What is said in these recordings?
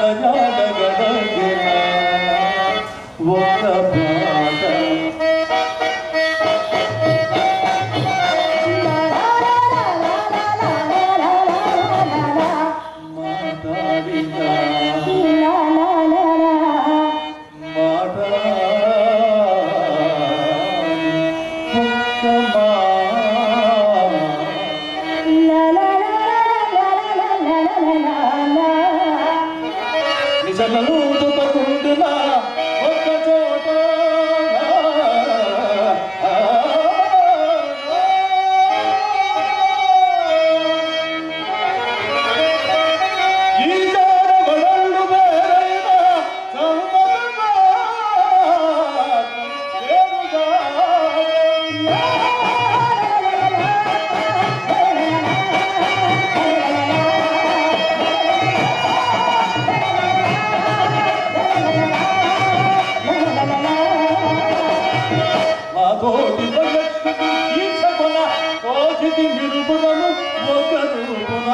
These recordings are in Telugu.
జాడగడగిన ఒక పాట మాట్లాడిన నిజలను దుపకుండున ఒక్క చోట ఈ జాడ వడళ్ళు వేరైన సంపదమా వేరుగా మా తోటి వయస్సుకు ఈసకొన కోసిది నిరుపురము ఒక రూపున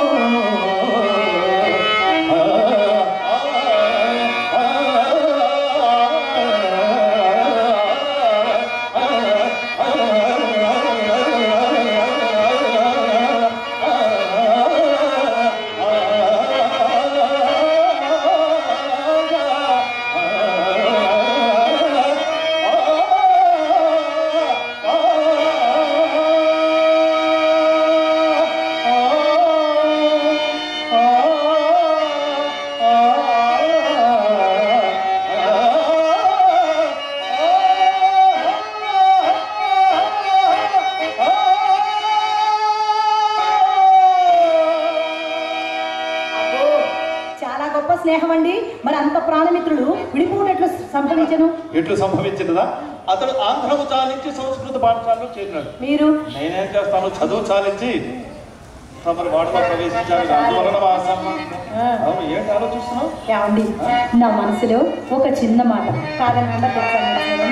అబ్బో, చాలా గొప్ప స్నేహం అండి మరి అంత ప్రాణమిత్రులు విడిపోయినట్లు సంభవించను ఎట్లు సంభవించినదా అతడు ఆంధ్రము చాలించి సంస్కృత పాఠశాలలో చేరినాడు మీరు నేనేం చేస్తాను చదువు చాలించి తమరి వాడలో ప్రవేశించాను అందువలన మా అసమ్మ- అవును ఏంటి ఆలోచిస్తున్నావు ఏమండి నా మనసులో ఒక చిన్న మాట కాదనకుండా తెచ్చాను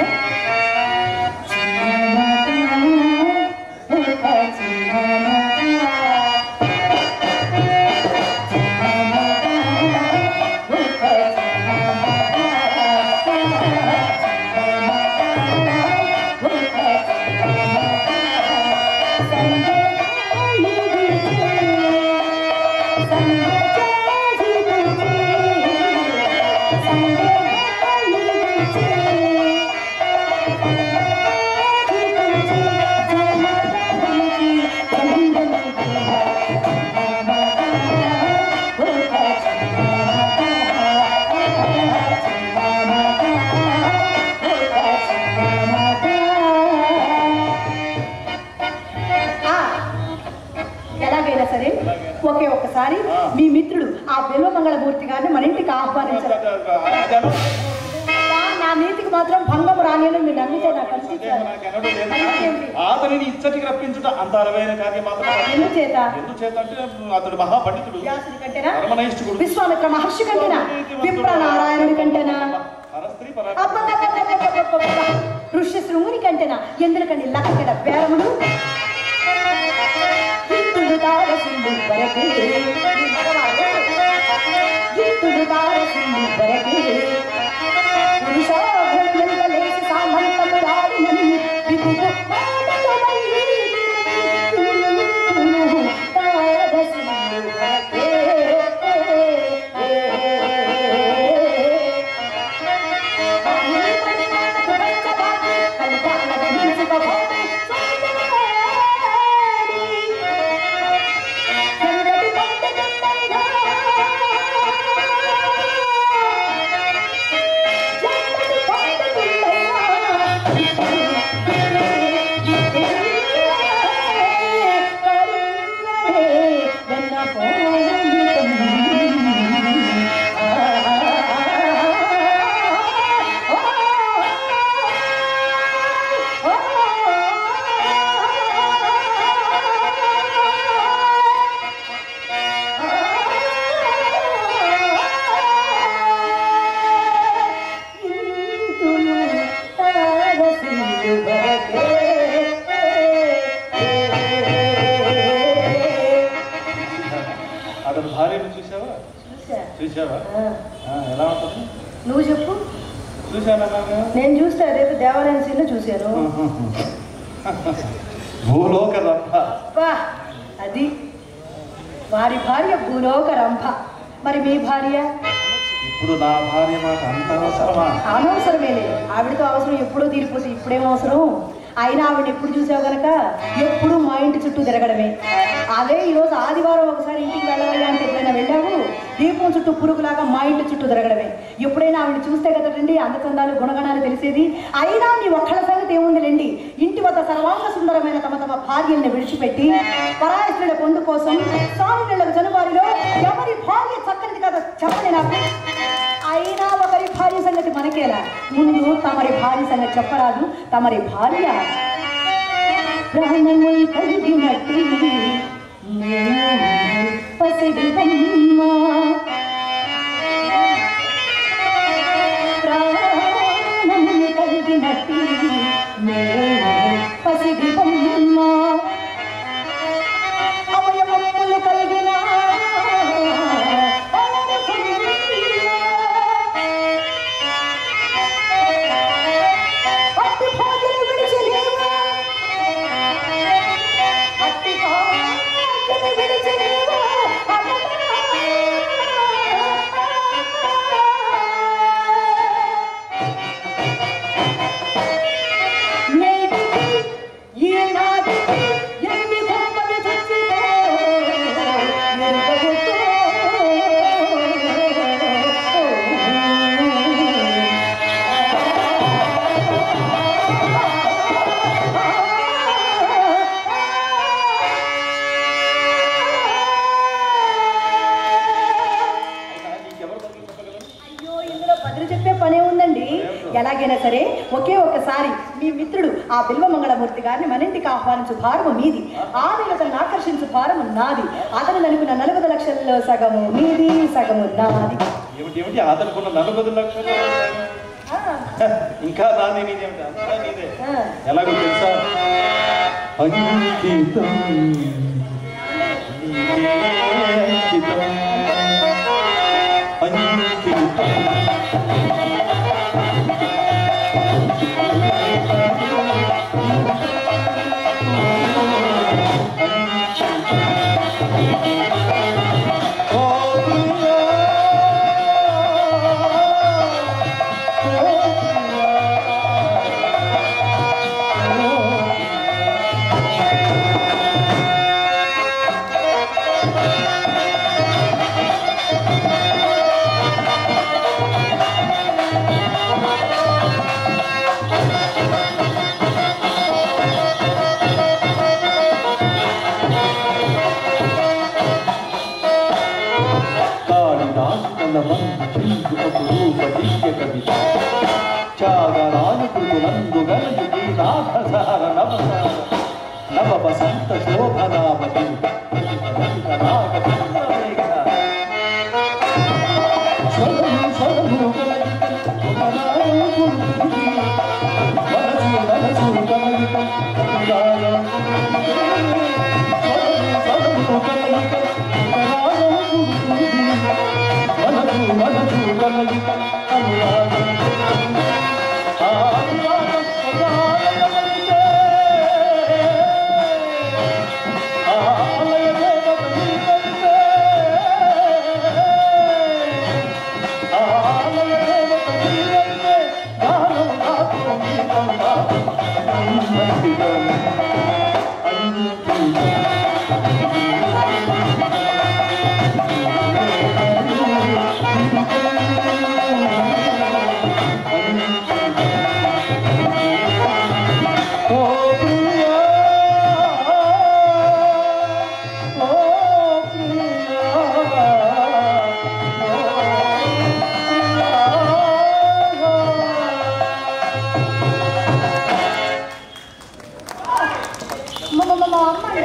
ఆ, ఎలాగైనా సరే ఒకే ఒక్కసారి మీ మిత్రుడు ఆ బిల్వమంగళమూర్తి గారిని మన ఇంటికి ఆహ్వానించారు అదేనా? నా నీతికి మాత్రం భంగం రాని మీరు నమ్మితే నాకు సందేహం అనిపించాలి నాకెన్నడూ లేదు. అతనిని ఇచ్చటికి రప్పించుట అంత అరవైన కార్యం మాత్రం ఎందుచేత ఎందుచేత అంటే అతడు మహాపండితుడు వ్యాసుడి కంటేనా పరమనైష్ఠుడు విశ్వామిత్ర మహర్షి కంటేనా విప్ర నారాయణుడి కంటేనా పరస్త్రీ పర అబ్బబ్బబ్బబ్బబ్బబ్బబ్బ. ఋష్య శృంగుని కంటేనా ఎందుకండి లక్కడ బేరములు గిత్తుడు తారసిండు వరకే గిత్తుడు తారసిండు వరకే పురుషోత్తములంత లేచి సామంతము రాడినని విపుగు మాటలమై తారసిండు వరకే అతని భార్యను చూసావా చూసావా ఆ, ఆ, ఎలా ఉంటుంది నువ్వు చెప్పు చూశానన్నా నేను చూస్తే అదేదో దేవాలయం సీన్లో చూశాను భూలోక రంభ అబ్బా అది వారి భార్య భూలోక రంభ మరి మీ భార్య ఇప్పుడు నా భార్య మాట అంత అవసరమా అనవసరమేలే ఆవిడతో అవసరం ఎప్పుడో తీరిపోతే ఇప్పుడేం అవసరం అయినా ఆవిడ ఎప్పుడు చూసావు గనక ఎప్పుడు మా ఇంటి చుట్టూ తిరగడమే అదే ఈరోజు ఆదివారం ఒకసారి ఇంటికి వెళ్ళాలి అంటే ఎప్పుడైనా వెళ్ళావు దీపం చుట్టూ పురుగులాగా మా ఇంటి చుట్టూ తిరగడమే ఎప్పుడైనా ఆవిడ చూస్తే కదండి అందచందాలు గుణగణాలు తెలిసేది అయినా నీ ఒక్కళ్ళ సంగతి ఏముందిలేండి ఇంటి వద్ద సర్వాంగ సుందరమైన తమ తమ భార్యల్ని విడిచిపెట్టి పరాయస్తుల పొందు కోసం స్వామి నెలల జనవరిలో ఎవరి భార్య చక్కనిది కదా చెప్పండి నాకు అయినా ఒకరి భార్య సంగతి మనకేలా ముందు తమరి భార్య సంగతి చెప్పరాదు తమరి భార్య ప్రాణముల్ కలిగినట్టి పసిడిదమ్మ ప్రాణముల్ కలిగినట్టి పసిడిదమ్మ అవయవములు కలిగిన అట్టి భాగ్యను విడిచలేవా అట్టి భాగ్యను విడిచలేవా నేటికి ఈనాటికి ఎన్ని గొప్పలు చచ్చిపో అయినా నీకెవరు బదులు చెప్పగలరు అయ్యో ఇందులో బదులు చెప్పే పనే ఉందండి ఎలాగైనా సరే ఒకే ఒక్కసారి మీ మిత్రుడు ఆ బిల్వమంగళమూర్తి గారిని మన ఇంటికి ఆహ్వానించు భారము మీది ఆమెను అతను ఆకర్షించు భారము నాది అతను నలుగున నలుగురు లక్షల్లో సగము మీది సగము నాది ఏమిటి ఏమిటి ఆదనుకున్న నలభై లక్షలు ఆ, ఇంకా నాది నీదేమిటి అంతా నీదే ఆ. ఎలాగో తెలుసా అంకితం నీకే అంకితం అంకితం ఓ ప్రియా ఓ కవిత త్యాగరాజు కృతులందు గలయుగి నాథసార నవసార నవ వసంత శోభనామతి ఓ ప్రియా ఓ ప్రియా మా మా- మా అమ్మ అండి.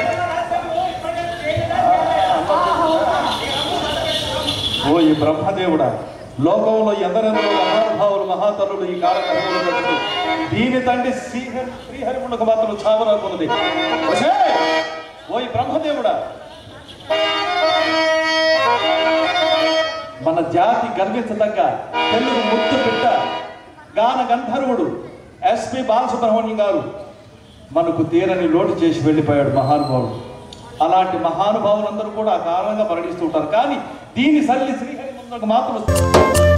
ఓ ఈ బ్రహ్మదేవుడా లోకంలో ఎందరెందరో మహానుభావులు మహాతరులు ఈ కాలకర్మలు పెడుతూ దీని తండ్రి శ్రీహరి శ్రీహరిమునకు మాత్రం చావరాకున్నది ఒసేయ్! ఓ ఈ బ్రహ్మదేవుడా మన జాతి గర్వించదగ్గ తెలుగు ముత్తు బిడ్డ గాన గంధర్వుడు ఎస్పి బాలసుబ్రహ్మణ్యం గారు మనకు తీరని లోటు చేసి వెళ్ళిపోయాడు మహానుభావుడు అలాంటి మహానుభావులందరూ కూడా ఆ కారణంగా మరణిస్తూ ఉంటారు కానీ దీని సల్లి శ్రీహరి ముందుకు మాత్రం